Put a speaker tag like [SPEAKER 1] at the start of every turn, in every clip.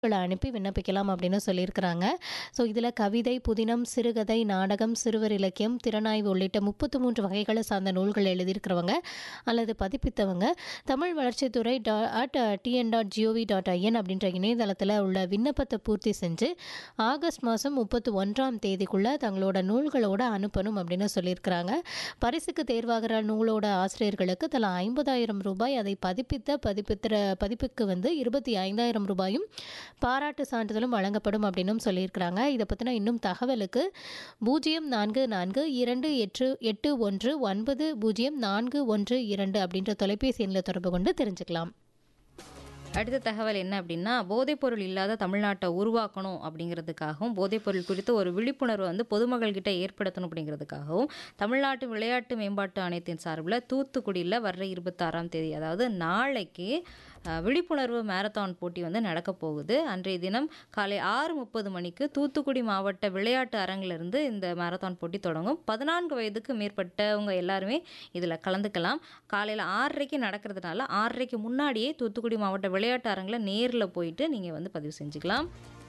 [SPEAKER 1] களை அனுப்பி விண்ணப்பிக்கலாம் அப்படின்னு சொல்லியிருக்கிறாங்க ஸோ இதில் கவிதை புதினம் சிறுகதை நாடகம் சிறுவர் இலக்கியம் திறனாய்வு உள்ளிட்ட முப்பத்து மூன்று வகைகளை சார்ந்த நூல்கள் எழுதியிருக்கிறவங்க அல்லது பதிப்பித்தவங்க தமிழ் வளர்ச்சித்துறை டா at TN dot GOV dot IN அப்படின்ற இணையதளத்தில் உள்ள விண்ணப்பத்தை பூர்த்தி செஞ்சு ஆகஸ்ட் மாதம் முப்பத்தி ஒன்றாம் தேதிக்குள்ளே தங்களோட நூல்களோட அனுப்பணும் அப்படின்னு சொல்லியிருக்கிறாங்க பரிசுக்கு தேர்வாகிற நூலோட ஆசிரியர்களுக்கு தலா ஐம்பதாயிரம் ரூபாய் அதை பதிப்பித்த பதிப்பித்திர பதிப்புக்கு வந்து இருபத்தி ஐந்தாயிரம் ரூபாயும் பாராட்டு சான்றிதழும் வழங்கப்படும் அப்படின்னும் சொல்லியிருக்கிறாங்க இதை பற்றின இன்னும் தகவலுக்கு பூஜ்ஜியம் நான்கு நான்கு இரண்டு எட்டு எட்டு ஒன்று ஒன்பது பூஜ்ஜியம் நான்கு ஒன்று இரண்டு அப்படின்ற தொலைபேசி எண்ணில் தொடர்பு கொண்டு தெரிஞ்சுக்கலாம்
[SPEAKER 2] அடுத்த தகவல் என்ன அப்படின்னா போதைப்பொருள் இல்லாத தமிழ்நாட்டை உருவாக்கணும் அப்படிங்கிறதுக்காகவும் போதைப்பொருள் குறித்து ஒரு விழிப்புணர்வு வந்து பொதுமக்கள்கிட்ட ஏற்படுத்தணும் அப்படிங்கிறதுக்காகவும் தமிழ்நாட்டு விளையாட்டு மேம்பாட்டு ஆணையத்தின் சார்பில் தூத்துக்குடியில் வர்ற இருபத்தாறாம் தேதி அதாவது நாளைக்கு அஹ், விழிப்புணர்வு மேரத்தான் போட்டி வந்து நடக்க போகுது அன்றைய தினம் காலை ஆறு முப்பது மணிக்கு தூத்துக்குடி மாவட்ட விளையாட்டு அரங்கிலிருந்து இந்த மேரத்தான் போட்டி தொடங்கும் பதினான்கு வயதுக்கு மேற்பட்டவங்க எல்லாருமே இதில் கலந்துக்கலாம் காலையில் ஆறரைக்கு நடக்கிறதுனால ஆறரைக்கு முன்னாடியே தூத்துக்குடி மாவட்ட விளையாட்டு அரங்கில் நேரில் போயிட்டு நீங்கள் வந்து பதிவு செஞ்சுக்கலாம்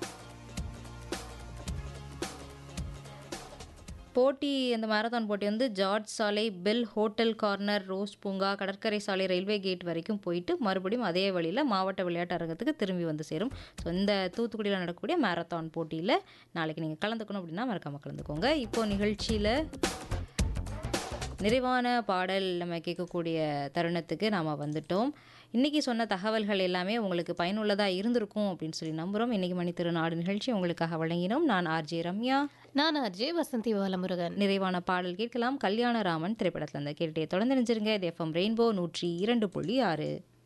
[SPEAKER 2] போட்டி அந்த மாரத்தான் போட்டி வந்து ஜார்ஜ் சாலை பெல் ஹோட்டல் கார்னர் ரோஸ் பூங்கா கடற்கரை சாலை ரயில்வே கேட் வரைக்கும் போயிட்டு மறுபடியும் அதே வழியில் மாவட்ட விளையாட்டு அரங்கத்துக்கு திரும்பி வந்து சேரும் ஸோ இந்த தூத்துக்குடியில் நடக்கக்கூடிய மாரத்தான் போட்டியில் நாளைக்கு நீங்கள் கலந்துக்கணும் அப்படின்னா மறக்காமல் கலந்துக்கோங்க இப்போ நிகழ்ச்சியில் நிறைவான பாடல் நம்ம கேட்கக்கூடிய தருணத்துக்கு நாம் வந்துட்டோம் இன்றைக்கி சொன்ன தகவல்கள் எல்லாமே உங்களுக்கு பயனுள்ளதாக இருந்திருக்கும் அப்படின்னு சொல்லி நம்புகிறோம் இன்றைக்கி மணி திருநாடு நிகழ்ச்சி உங்களுக்காக வழங்கினோம் நான் ஆர்ஜே ரம்யா
[SPEAKER 1] நான் அஜய் வசந்தி பாலமுருகன்
[SPEAKER 2] நிறைவான பாடல் கேட்கலாம் கல்யாணராமன் திரைப்படத்தில் இருந்து கேட்டே தொடர்ந்து நினைச்சிருங்க இது எஃப்எம் ரெயின்போ நூற்றி இரண்டு புள்ளி ஆறு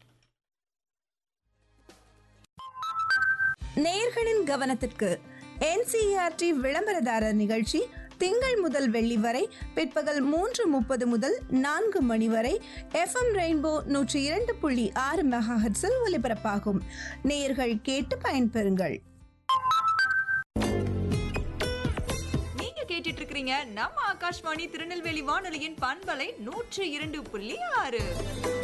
[SPEAKER 3] நேயர்களின் கவனத்திற்கு என்சிஆர்டி விளம்பரதாரர் நிகழ்ச்சி திங்கள் முதல் வெள்ளி வரை பிற்பகல் மூன்று முப்பது முதல் நான்கு மணி வரை எஃப்எம் ரெயின்போ நூற்றி இரண்டு புள்ளி ஆறு மெகாஹெட்ஸில் ஒலிபரப்பாகும் நேயர்கள் கேட்டு பயன்பெறுங்கள்
[SPEAKER 4] நீங்க கேட்டுட்டு இருக்கிறீங்க நம்ம ஆகாஷ்வாணி திருநெல்வேலி வானொலியின் பண்பலை நூற்று இரண்டு புள்ளி ஆறு